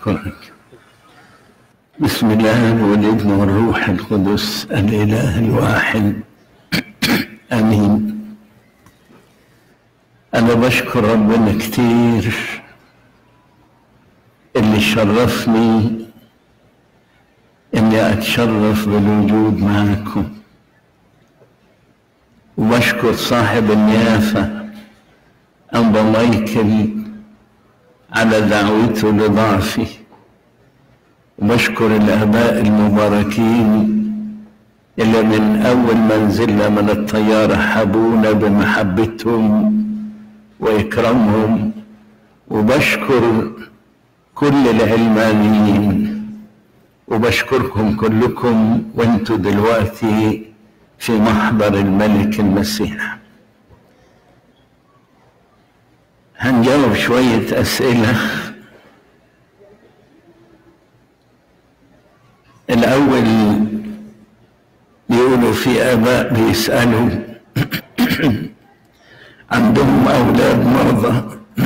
أشكرك بسم الله والابن والروح القدس الإله الواحد آمين أنا بشكر ربنا كتير اللي شرفني إني أتشرف بالوجود معكم وبشكر صاحب النيافة أبا مايكل على دعوته لضعفي وبشكر الآباء المباركين اللي من أول ما نزلنا من الطيارة حبونا بمحبتهم وإكرامهم وبشكر كل العلمانيين وبشكركم كلكم وانتوا دلوقتي في محضر الملك المسيح هنجاوب شوية أسئلة الأول بيقولوا في آباء بيسألوا عندهم أولاد مرضى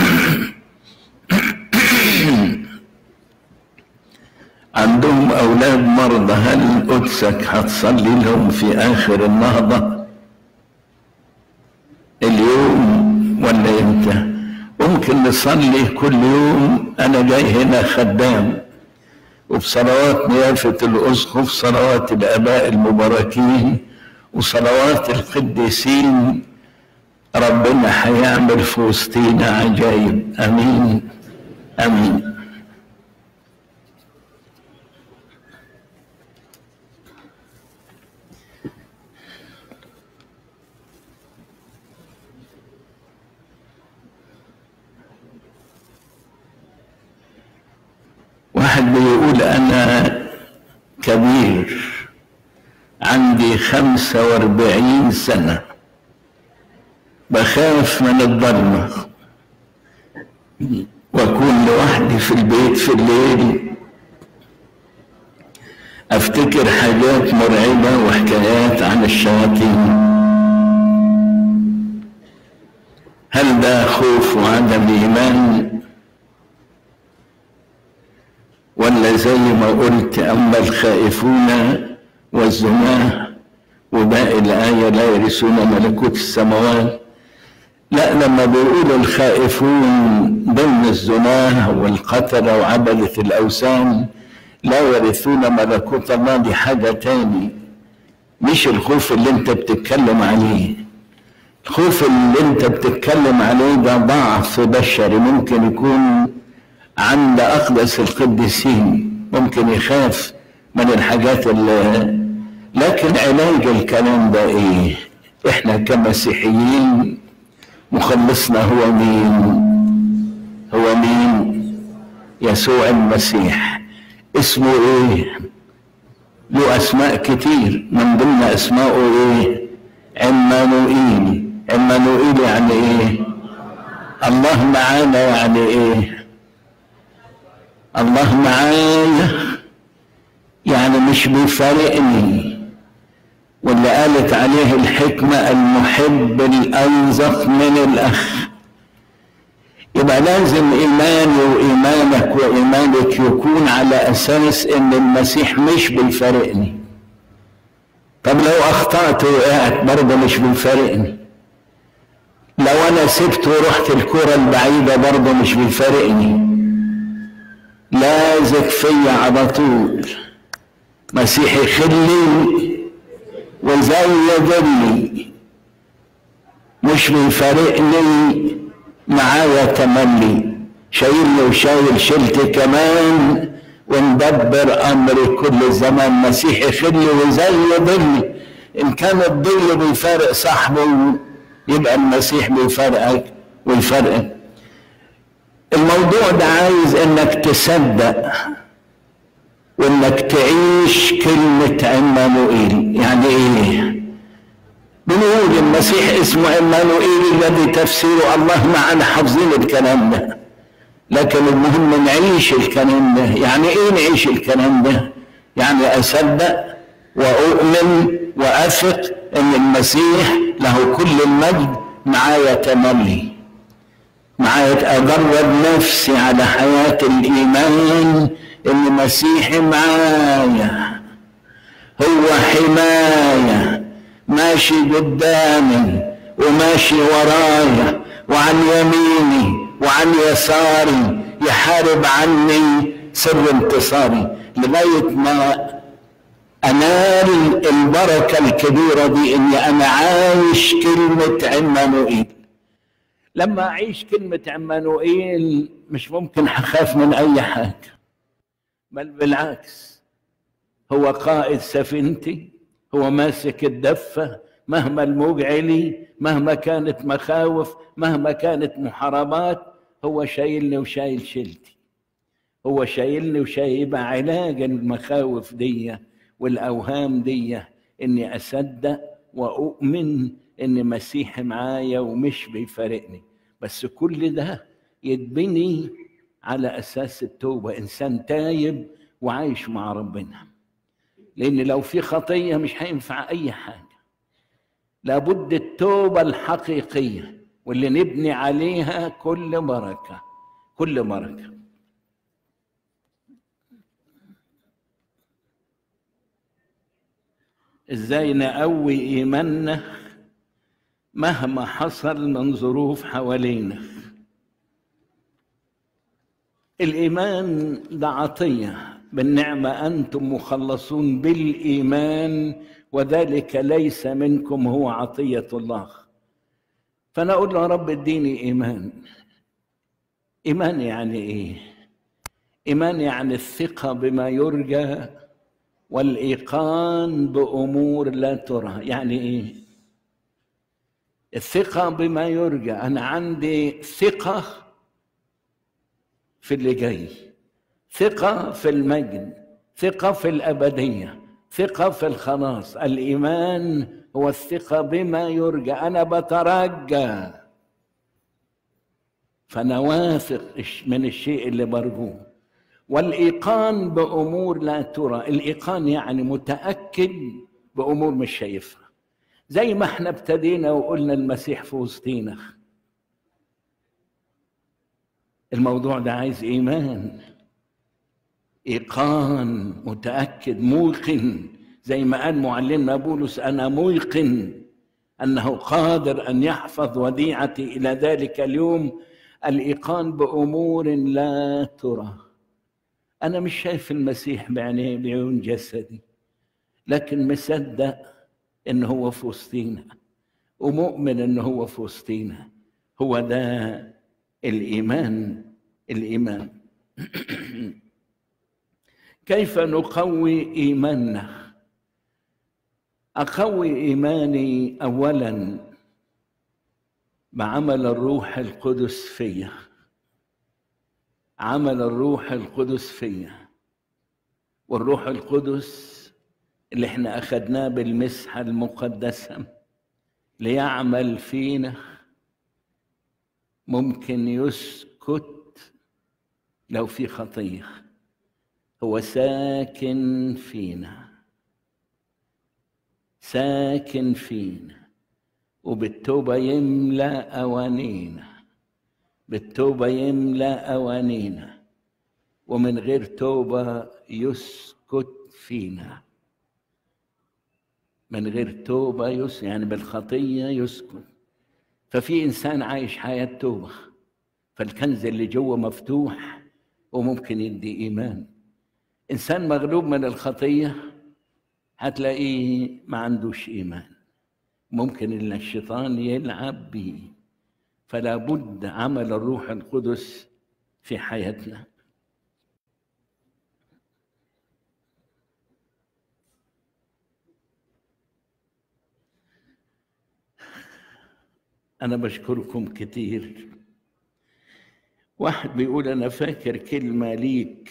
عندهم أولاد مرضى هل قدسك هتصلي لهم في آخر النهضة اليوم ولا إمتى ممكن نصلي كل يوم أنا جاي هنا خدام وبصلوات نيافة الأسقف صلوات الآباء المباركين وصلوات القديسين ربنا هيعمل في وسطينا عجايب امين امين واحد بيقول انا كبير عندي خمسة واربعين سنة بخاف من الضلمة واكون لوحدي في البيت في الليل افتكر حاجات مرعبة وحكايات عن الشياطين هل ده خوف وعدم ايمان ولا زي ما قلت اما الخائفون والزناه وباقي الآية لا يرثون ملكوت السماوات لا لما بيقولوا الخائفون ضمن الزناه والقتلة وعبدة الأوثان لا يرثون ملكوت الله دي حاجة تاني مش الخوف اللي انت بتتكلم عليه الخوف اللي انت بتتكلم عليه ده ضعف بشري ممكن يكون عند أقدس القديسين ممكن يخاف من الحاجات اللي لكن علاج الكلام ده ايه احنا كمسيحيين مخلصنا هو مين هو مين يسوع المسيح اسمه ايه له اسماء كتير من ضمن اسمائه ايه عمانوئيل عمانوئيل يعني ايه الله معانا يعني ايه الله معانا يعني مش بيفارقني واللي قالت عليه الحكمة المحب الأنزق من الأخ يبقى لازم إيماني وإيمانك وإيمانك يكون على أساس إن المسيح مش بيفارقني طب لو أخطأت وقعت برضه مش بيفارقني لو أنا سبت ورحت الكرة البعيدة برضه مش بيفارقني لازق فيا على طول مسيحي خلي وزي ظلي مش بيفارقني معايا تملي شايلني وشايل شلتي كمان وندبر امري كل زمان مسيحي خلي وزي ظلي ان كان الظل بيفارق صاحبه يبقى المسيح بيفارقك ويفرقك الموضوع ده عايز انك تصدق وانك تعيش كلمة عمانوئيل يعني ايه بنقول المسيح اسمه عمانوئيل الذي تفسيره الله معنا حافظين الكلام ده لكن المهم نعيش الكلام ده يعني ايه نعيش الكلام ده يعني اصدق واؤمن واثق ان المسيح له كل المجد معايا تملي معايا أدرب نفسي على حياة الإيمان إن مسيحي معايا هو حماية ماشي قدامي وماشي ورايا وعن يميني وعن يساري يحارب عني سر انتصاري لغاية ما أنال البركة الكبيرة دي إني أنا عايش كلمة عمانوئيل لما أعيش كلمة عمانوئيل مش ممكن أخاف من أي حاجة بل بالعكس هو قائد سفينتي هو ماسك الدفة مهما الموج علي مهما كانت مخاوف مهما كانت محاربات هو شايلني وشايل شيلتي هو شايلني وشايل علاج المخاوف دي والاوهام دي اني اصدق واؤمن ان مسيح معايا ومش بيفارقني بس كل ده يتبني على اساس التوبه انسان تايب وعايش مع ربنا لان لو في خطيه مش هينفع اي حاجه لابد التوبه الحقيقيه واللي نبني عليها كل بركه كل بركه ازاي نقوي ايماننا مهما حصل من ظروف حوالينا الايمان ده عطيه بالنعمه انتم مخلصون بالايمان وذلك ليس منكم هو عطيه الله فانا اقول له يا رب اديني ايمان ايمان يعني ايه ايمان يعني الثقه بما يرجى والايقان بامور لا ترى يعني ايه الثقه بما يرجى انا عندي ثقه في اللي جاي ثقه في المجد ثقه في الابديه ثقه في الخلاص الايمان هو الثقه بما يرجى انا بترجى فانا واثق من الشيء اللي برجوه والايقان بامور لا ترى الايقان يعني متاكد بامور مش شايفها زي ما احنا ابتدينا وقلنا المسيح في وسطينا الموضوع ده عايز ايمان ايقان متاكد موقن زي ما قال معلمنا بولس انا موقن انه قادر ان يحفظ وديعتي الى ذلك اليوم الايقان بامور لا ترى انا مش شايف المسيح بعينيه بعيون جسدي لكن مصدق ان هو في وسطينا ومؤمن ان هو في وسطينا هو ده الايمان الايمان كيف نقوي ايماننا اقوي ايماني اولا بعمل الروح القدس فيا عمل الروح القدس فيا والروح القدس اللي احنا اخذناه بالمسحه المقدسه ليعمل فينا ممكن يسكت لو في خطيه هو ساكن فينا ساكن فينا وبالتوبه يملا اوانينا بالتوبه يملا اوانينا ومن غير توبه يسكت فينا من غير توبه يس يعني بالخطيه يسكت ففي انسان عايش حياه توبه فالكنز اللي جوه مفتوح وممكن يدي ايمان انسان مغلوب من الخطيه هتلاقيه ما عندوش ايمان ممكن ان الشيطان يلعب بيه فلا بد عمل الروح القدس في حياتنا انا بشكركم كتير واحد بيقول انا فاكر كلمه ليك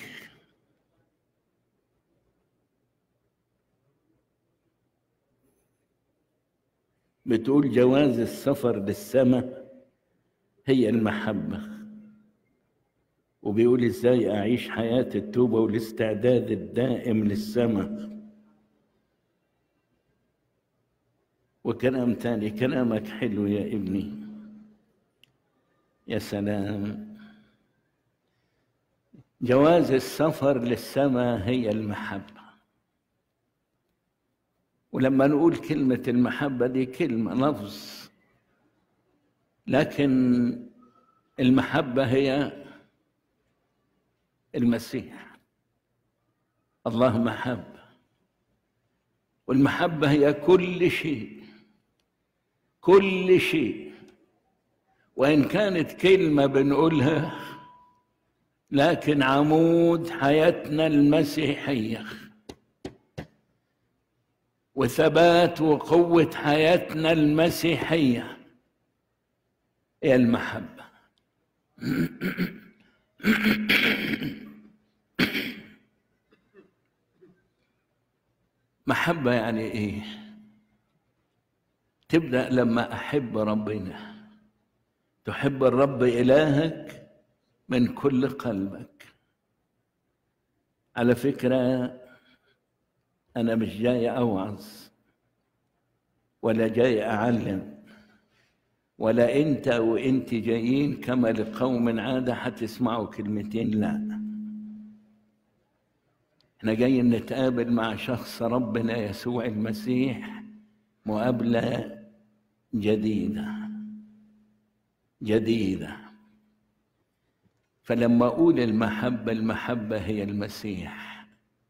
بتقول جواز السفر للسماء هي المحبة وبيقول ازاي اعيش حياة التوبة والاستعداد الدائم للسماء وكلام تاني كلامك حلو يا ابني يا سلام جواز السفر للسماء هي المحبة ولما نقول كلمة المحبة دي كلمة لفظ لكن المحبة هي المسيح الله محبة والمحبة هي كل شيء كل شيء وإن كانت كلمة بنقولها لكن عمود حياتنا المسيحية وثبات وقوة حياتنا المسيحية هي المحبة محبة يعني إيه؟ تبدأ لما أحب ربنا تحب الرب إلهك من كل قلبك على فكرة أنا مش جاي أوعظ ولا جاي أعلم ولا أنت وأنت جايين كما لقوم عادة هتسمعوا كلمتين لا احنا جايين نتقابل مع شخص ربنا يسوع المسيح مقابلة جديدة جديدة فلما أقول المحبة المحبة هي المسيح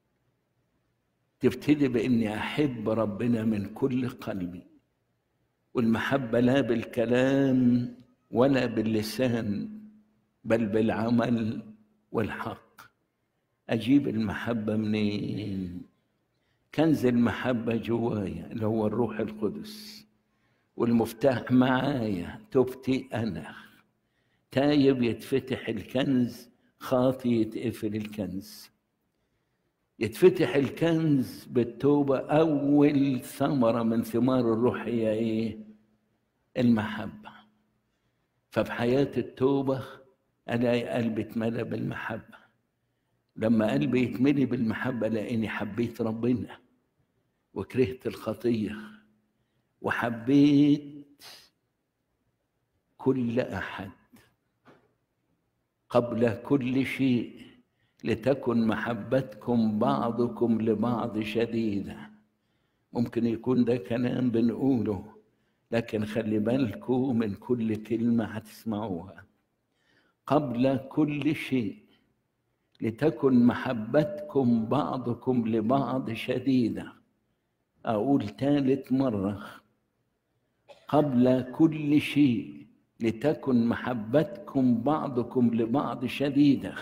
تبتدي بإني أحب ربنا من كل قلبي والمحبة لا بالكلام ولا باللسان بل بالعمل والحق أجيب المحبة منين؟ كنز المحبة جوايا اللي هو الروح القدس والمفتاح معايا تبتي أنا تايب يتفتح الكنز خاطي يتقفل الكنز يتفتح الكنز بالتوبة أول ثمرة من ثمار الروح هي إيه؟ المحبة فبحياة التوبة ألاقي قلبي اتملى بالمحبة لما قلبي يتملي بالمحبة لأني حبيت ربنا وكرهت الخطية وحبيت كل أحد قبل كل شيء لتكن محبتكم بعضكم لبعض شديدة ممكن يكون ده كلام بنقوله لكن خلي بالكم من كل كلمة هتسمعوها قبل كل شيء لتكن محبتكم بعضكم لبعض شديدة أقول ثالث مرة قبل كل شيء لتكن محبتكم بعضكم لبعض شديدة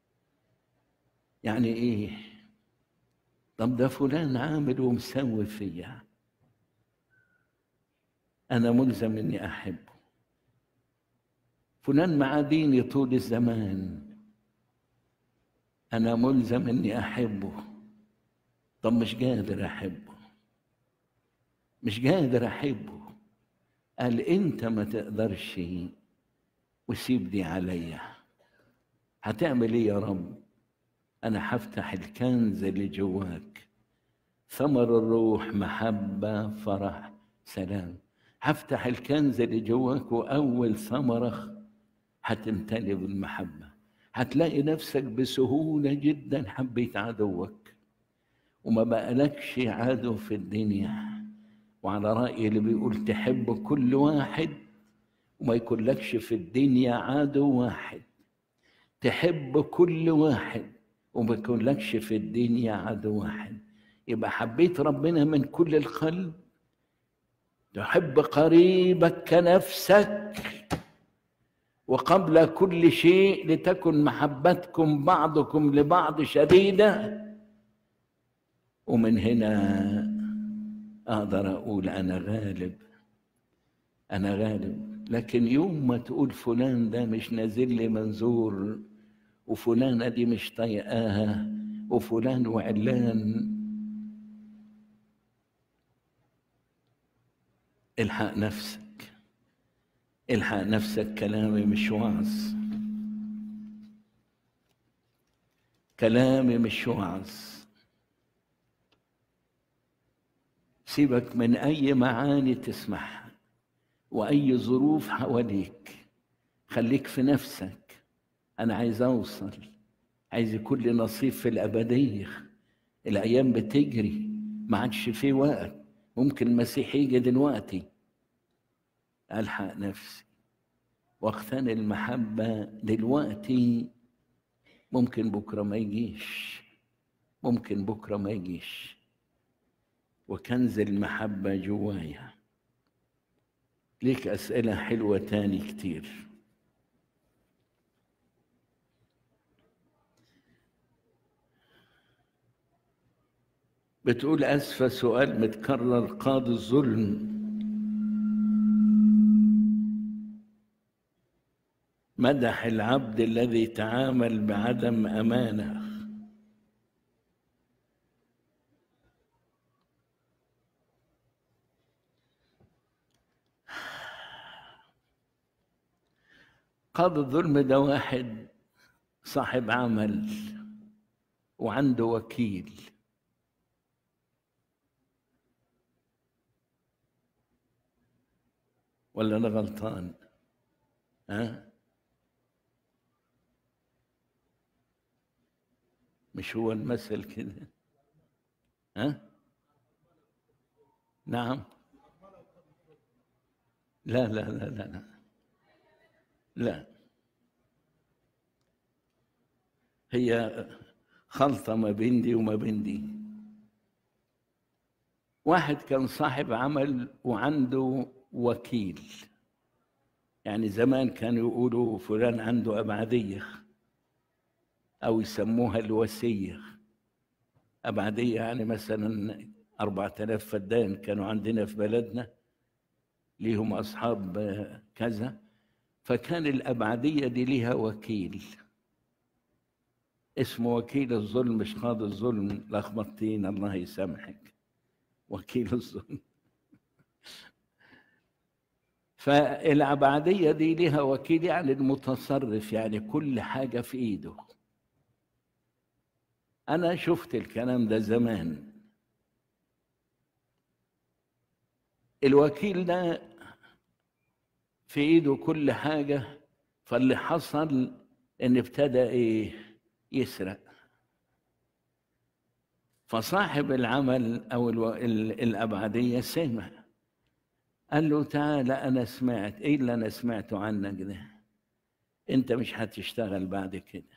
يعني إيه طب ده فلان عامل ومسوي فيا أنا ملزم إني أحبه فلان معاديني طول الزمان أنا ملزم إني أحبه طب مش قادر أحبه مش قادر أحبه قال أنت ما تقدرش وسيب دي عليا هتعمل إيه يا رب أنا هفتح الكنز اللي جواك ثمر الروح محبة فرح سلام هفتح الكنز اللي جواك وأول ثمرة هتمتلي بالمحبة هتلاقي نفسك بسهولة جدا حبيت عدوك وما بقالكش عدو في الدنيا وعلى رأي اللي بيقول تحب كل واحد وما يكونلكش في الدنيا عدو واحد تحب كل واحد وما يكونلكش في الدنيا عدو واحد يبقى حبيت ربنا من كل القلب تحب قريبك كنفسك وقبل كل شيء لتكن محبتكم بعضكم لبعض شديده ومن هنا اقدر اقول انا غالب انا غالب لكن يوم ما تقول فلان ده مش نازل لي منظور وفلانه دي مش طايقاها وفلان وعلان الحق نفسك الحق نفسك كلامي مش وعظ كلامي مش وعظ سيبك من اي معاني تسمعها واي ظروف حواليك خليك في نفسك انا عايز اوصل عايز يكون لي نصيب في الابديه الايام بتجري ما عادش في وقت ممكن المسيح يجي دلوقتي الحق نفسي واغتني المحبه دلوقتي ممكن بكره ما يجيش ممكن بكره ما يجيش وكنز المحبه جوايا ليك اسئله حلوه تاني كتير بتقول أسفة سؤال متكرر قاضي الظلم مدح العبد الذي تعامل بعدم أمانة قاضي الظلم ده واحد صاحب عمل وعنده وكيل ولا انا غلطان ها مش هو المثل كده ها نعم لا لا لا لا لا لا هي خلطة ما بين دي وما بين دي واحد كان صاحب عمل وعنده وكيل يعني زمان كانوا يقولوا فلان عنده أبعدية أو يسموها الوسية أبعدية يعني مثلا أربعة آلاف فدان كانوا عندنا في بلدنا ليهم أصحاب كذا فكان الأبعدية دي ليها وكيل اسمه وكيل الظلم مش قاضي الظلم لخبطتين الله يسامحك وكيل الظلم فالعبادية دي لها وكيل يعني المتصرف يعني كل حاجة في إيده أنا شفت الكلام ده زمان الوكيل ده في إيده كل حاجة فاللي حصل إن ابتدى إيه يسرق فصاحب العمل أو الأبعدية سمع قال له تعالى أنا سمعت إيه اللي أنا سمعته عنك ده أنت مش هتشتغل بعد كده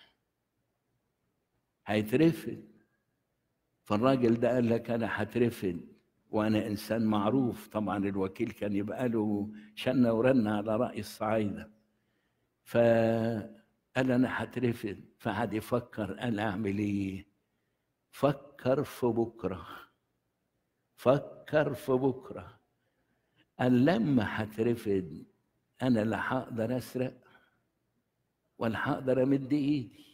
هيترفد فالراجل ده قال لك أنا هترفد وأنا إنسان معروف طبعا الوكيل كان يبقى له شنة ورنة على رأي الصعايدة فقال أنا هترفد فقعد يفكر قال أعمل إيه فكر في بكرة فكر في بكره قال لما هترفد انا لا هقدر اسرق ولا هقدر امد ايدي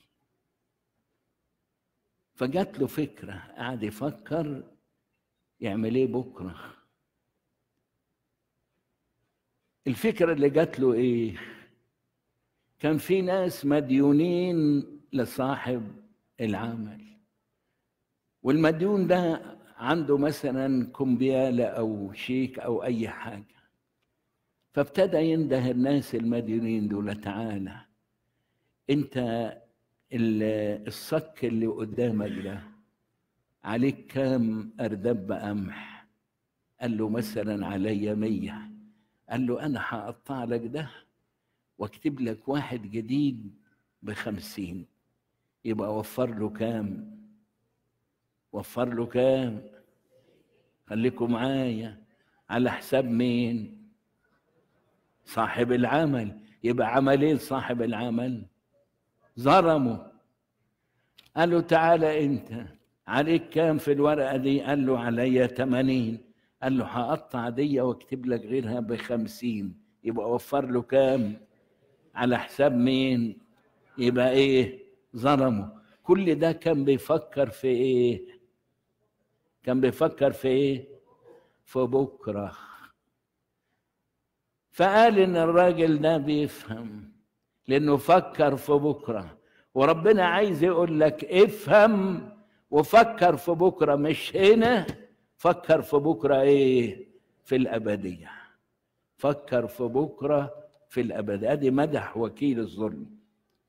فجات له فكره قعد يفكر يعمل ايه بكره الفكره اللي جات له ايه كان في ناس مديونين لصاحب العمل والمديون ده عنده مثلا كمبيالة أو شيك أو أي حاجة فابتدى ينده الناس المديونين دول تعالى أنت الصك اللي قدامك ده عليك كام أردب قمح قال له مثلا عليا مية قال له أنا هقطع لك ده واكتب لك واحد جديد بخمسين يبقى وفر له كام وفر له كام خليكم معايا على حساب مين صاحب العمل يبقى عملين صاحب العمل ظلمه قال له تعالى انت عليك كام في الورقه دي قال له عليا 80 قال له هقطع دي واكتب لك غيرها بخمسين يبقى وفر له كام على حساب مين يبقى ايه ظلمه كل ده كان بيفكر في ايه كان بيفكر في ايه في بكره فقال ان الراجل ده بيفهم لانه فكر في بكره وربنا عايز يقول لك افهم وفكر في بكره مش هنا فكر في بكره ايه في الابديه فكر في بكره في الأبد هذه مدح وكيل الظلم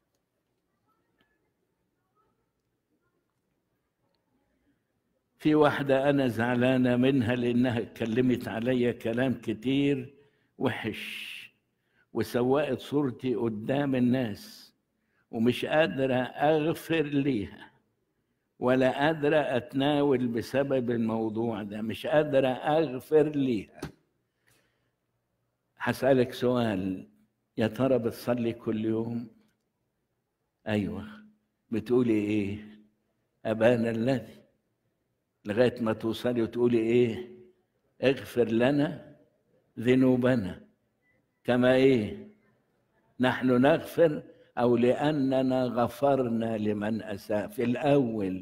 في واحدة أنا زعلانة منها لأنها اتكلمت عليا كلام كتير وحش وسوقت صورتي قدام الناس ومش قادرة أغفر ليها ولا قادرة أتناول بسبب الموضوع ده مش قادرة أغفر ليها هسألك سؤال يا ترى بتصلي كل يوم أيوة بتقولي إيه أبانا الذي لغاية ما توصلي وتقولي إيه اغفر لنا ذنوبنا كما إيه نحن نغفر أو لأننا غفرنا لمن أساء في الأول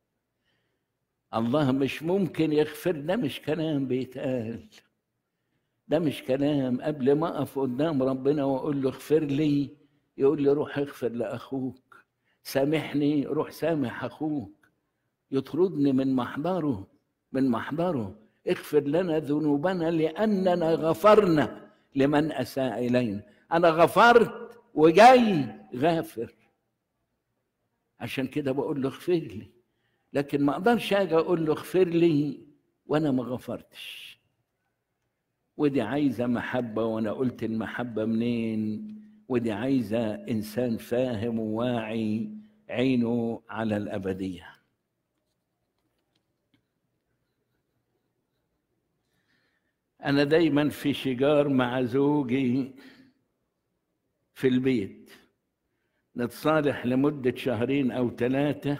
الله مش ممكن يغفر ده مش كلام بيتقال ده مش كلام قبل ما أقف قدام ربنا وأقول له اغفر لي يقول لي روح اغفر لأخوك سامحني روح سامح أخوك يطردني من محضره من محضره اغفر لنا ذنوبنا لأننا غفرنا لمن أساء إلينا أنا غفرت وجاي غافر عشان كده بقول له اغفر لي لكن ما اقدرش اجي اقول له اغفر لي وانا ما غفرتش ودي عايزه محبه وانا قلت المحبه منين ودي عايزه انسان فاهم وواعي عينه على الابديه انا دايما في شجار مع زوجي في البيت نتصالح لمدة شهرين أو ثلاثة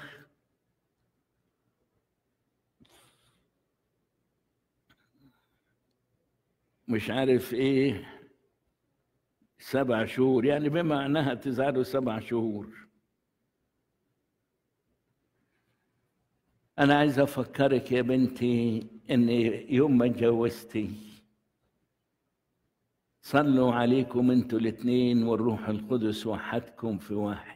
مش عارف إيه سبع شهور يعني بما أنها تزعله سبع شهور أنا عايز أفكرك يا بنتي إن يوم ما اتجوزتي صلوا عليكم انتوا الاثنين والروح القدس وحدكم في واحد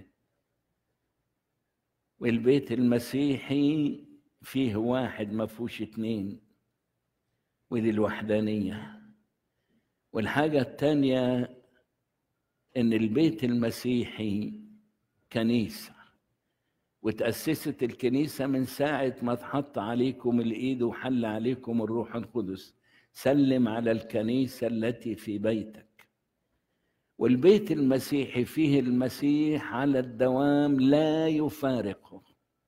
والبيت المسيحي فيه واحد ما فيهوش اتنين ودي الوحدانية والحاجة التانية ان البيت المسيحي كنيسة وتأسست الكنيسة من ساعة ما اتحط عليكم الإيد وحل عليكم الروح القدس سلم على الكنيسة التي في بيتك والبيت المسيحي فيه المسيح على الدوام لا يفارقه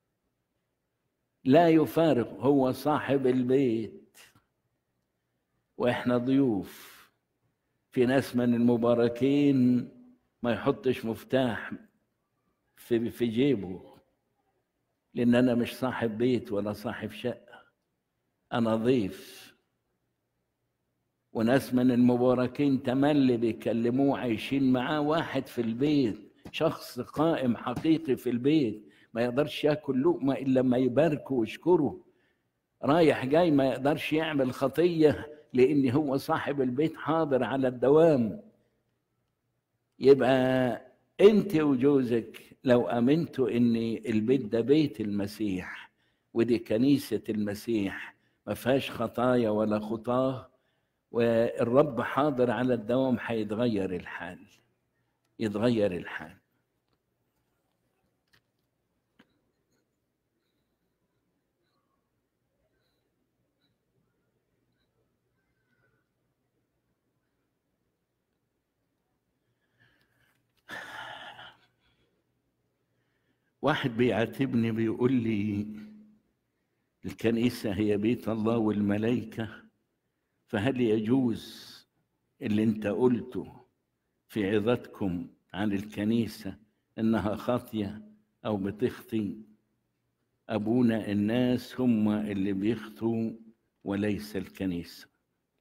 لا يفارق هو صاحب البيت واحنا ضيوف في ناس من المباركين ما يحطش مفتاح في في جيبه لان انا مش صاحب بيت ولا صاحب شقه انا ضيف وناس من المباركين تملي بيكلموه عايشين معاه واحد في البيت شخص قائم حقيقي في البيت ما يقدرش ياكل لقمه الا لما يباركه ويشكره رايح جاي ما يقدرش يعمل خطيه لان هو صاحب البيت حاضر على الدوام يبقى انت وجوزك لو امنتوا ان البيت ده بيت المسيح ودي كنيسه المسيح ما فيهاش خطايا ولا خطاه والرب حاضر على الدوام هيتغير الحال يتغير الحال واحد بيعاتبني بيقول لي الكنيسة هي بيت الله والملائكة فهل يجوز اللي انت قلته في عظتكم عن الكنيسة انها خاطية او بتخطي ابونا الناس هم اللي بيخطوا وليس الكنيسة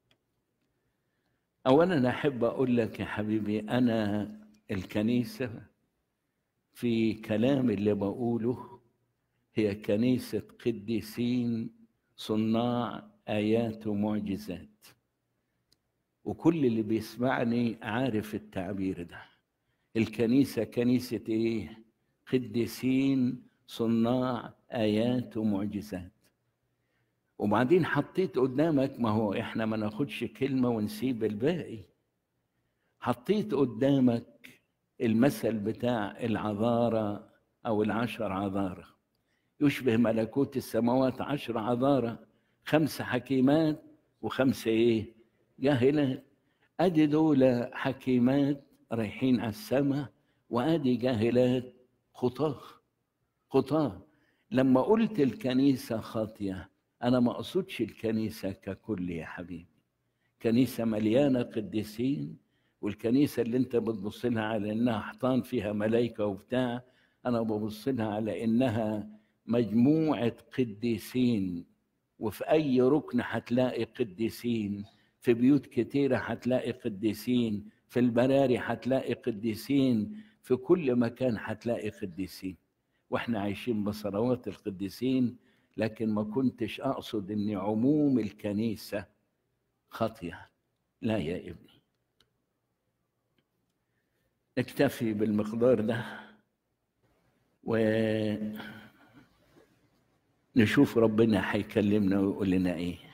اولا احب اقول لك يا حبيبي انا الكنيسة في كلام اللي بقوله هي كنيسة قديسين صناع آيات ومعجزات وكل اللي بيسمعني عارف التعبير ده الكنيسة كنيسة إيه؟ قديسين صناع آيات ومعجزات وبعدين حطيت قدامك ما هو إحنا ما ناخدش كلمة ونسيب الباقي حطيت قدامك المثل بتاع العذارة أو العشر عذارة يشبه ملكوت السماوات عشر عذارة خمس حكيمات وخمسة إيه جاهلات أدي دول حكيمات رايحين على السماء وأدي جاهلات خطاه خطاه لما قلت الكنيسة خاطية أنا ما أقصدش الكنيسة ككل يا حبيبي كنيسة مليانة قديسين والكنيسة اللي أنت بتبص لها على إنها حيطان فيها ملايكة وبتاع أنا ببص لها على إنها مجموعة قديسين وفي أي ركن هتلاقي قديسين في بيوت كتيرة هتلاقي قديسين في البراري هتلاقي قديسين في كل مكان هتلاقي قديسين واحنا عايشين بثروات القديسين لكن ما كنتش اقصد ان عموم الكنيسه خاطيه لا يا ابني اكتفي بالمقدار ده ونشوف ربنا هيكلمنا ويقول لنا ايه